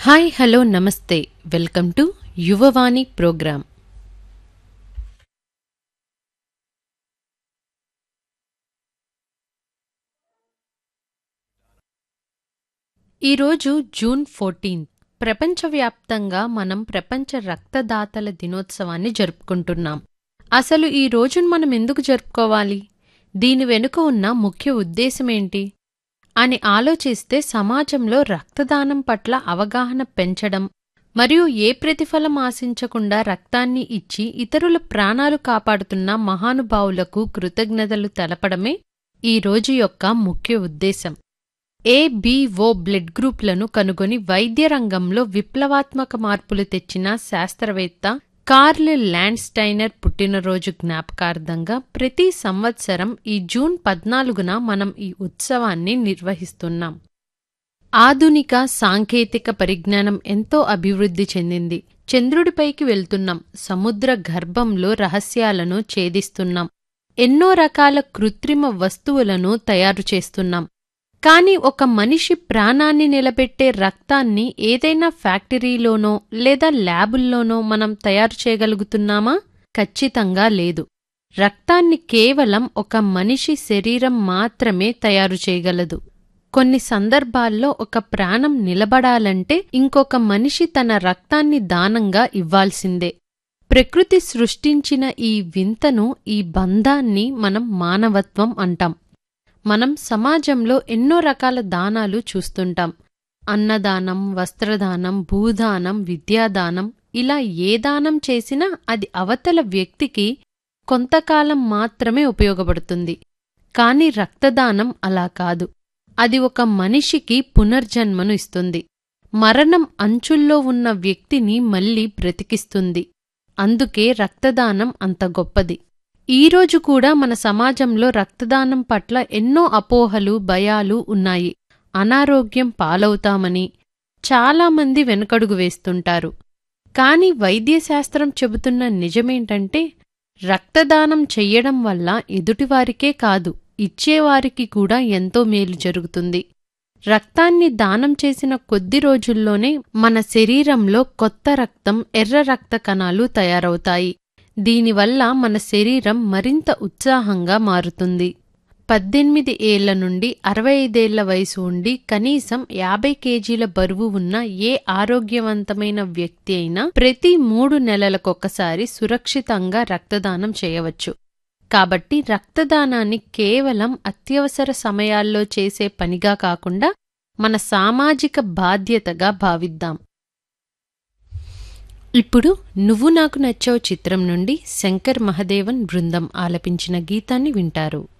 hi hello నమస్తే welcome to Yuvavani program ఈరోజు June fourteenth ప్రపంచవ్యాప్తంగా మనం ప్రపంచ రక్తదాతల దినోత్సవాన్ని జరుపుకుంటున్నాం అసలు ఈ రోజును మనం ఎందుకు జరుపుకోవాలి దీని వెనుక ఉన్న ముఖ్య ఉద్దేశమేంటి అని ఆలోచిస్తే సమాజంలో రక్తదానం పట్ల అవగాహన పెంచడం మరియు ఏ ప్రతిఫలం ఆశించకుండా రక్తాన్ని ఇచ్చి ఇతరుల ప్రాణాలు కాపాడుతున్న మహానుభావులకు కృతజ్ఞతలు తెలపడమే ఈ రోజు యొక్క ముఖ్య ఉద్దేశం ఏబిఓ బ్లడ్ గ్రూప్లను కనుగొని వైద్య రంగంలో విప్లవాత్మక మార్పులు తెచ్చిన శాస్త్రవేత్త కార్ల్ ల్యాండ్స్టైనర్ పుట్టినరోజు జ్ఞాపకార్థంగా ప్రతి సంవత్సరం ఈ జూన్ పద్నాలుగున మనం ఈ ఉత్సవాన్ని నిర్వహిస్తున్నాం ఆధునిక సాంకేతిక పరిజ్ఞానం ఎంతో అభివృద్ధి చెందింది చంద్రుడిపైకి వెళ్తున్నాం సముద్ర గర్భంలో రహస్యాలను ఛేదిస్తున్నాం ఎన్నో రకాల కృత్రిమ వస్తువులను తయారు చేస్తున్నాం కాని ఒక మనిషి ప్రాణాన్ని నిలబెట్టే రక్తాన్ని ఏదైనా ఫ్యాక్టరీలోనో లేదా ల్యాబుల్లోనో మనం తయారు చేయగలుగుతున్నామా ఖచ్చితంగా లేదు రక్తాన్ని కేవలం ఒక మనిషి శరీరం మాత్రమే తయారు చేయగలదు కొన్ని సందర్భాల్లో ఒక ప్రాణం నిలబడాలంటే ఇంకొక మనిషి తన రక్తాన్ని దానంగా ఇవ్వాల్సిందే ప్రకృతి సృష్టించిన ఈ వింతను ఈ బంధాన్ని మనం మానవత్వం అంటాం మనం సమాజంలో ఎన్నో రకాల దానాలు చూస్తుంటాం అన్నదానం వస్త్రదానం భూదానం విద్యాదానం ఇలా ఏ దానం చేసినా అది అవతల వ్యక్తికి కొంతకాలం మాత్రమే ఉపయోగపడుతుంది కాని రక్తదానం అలా కాదు అది ఒక మనిషికి పునర్జన్మను ఇస్తుంది మరణం అంచుల్లో ఉన్న వ్యక్తిని మళ్ళీ బ్రతికిస్తుంది అందుకే రక్తదానం అంత గొప్పది ఈరోజు కూడా మన సమాజంలో రక్తదానం పట్ల ఎన్నో అపోహలు భయాలు ఉన్నాయి అనారోగ్యం పాలవుతామని చాలామంది వెనుకడుగు వేస్తుంటారు కాని వైద్యశాస్త్రం చెబుతున్న నిజమేంటంటే రక్తదానం చెయ్యడం వల్ల ఎదుటివారికే కాదు ఇచ్చేవారికి కూడా ఎంతో మేలు జరుగుతుంది రక్తాన్ని దానం చేసిన కొద్ది రోజుల్లోనే మన శరీరంలో కొత్త రక్తం ఎర్ర రక్త కణాలు తయారవుతాయి దీనివల్ల మన శరీరం మరింత ఉత్సాహంగా మారుతుంది పద్దెనిమిది ఏళ్ల నుండి అరవై ఐదేళ్ల వయసు ఉండి కనీసం యాభై కేజీల బరువు ఉన్న ఏ ఆరోగ్యవంతమైన వ్యక్తి అయినా ప్రతి మూడు నెలలకొకసారి సురక్షితంగా రక్తదానం చేయవచ్చు కాబట్టి రక్తదానాన్ని కేవలం అత్యవసర సమయాల్లో చేసే పనిగా కాకుండా మన సామాజిక బాధ్యతగా భావిద్దాం ఇప్పుడు నువ్వు నాకు నచ్చావు చిత్రం నుండి శంకర్ మహదేవన్ బృందం ఆలపించిన గీతాన్ని వింటారు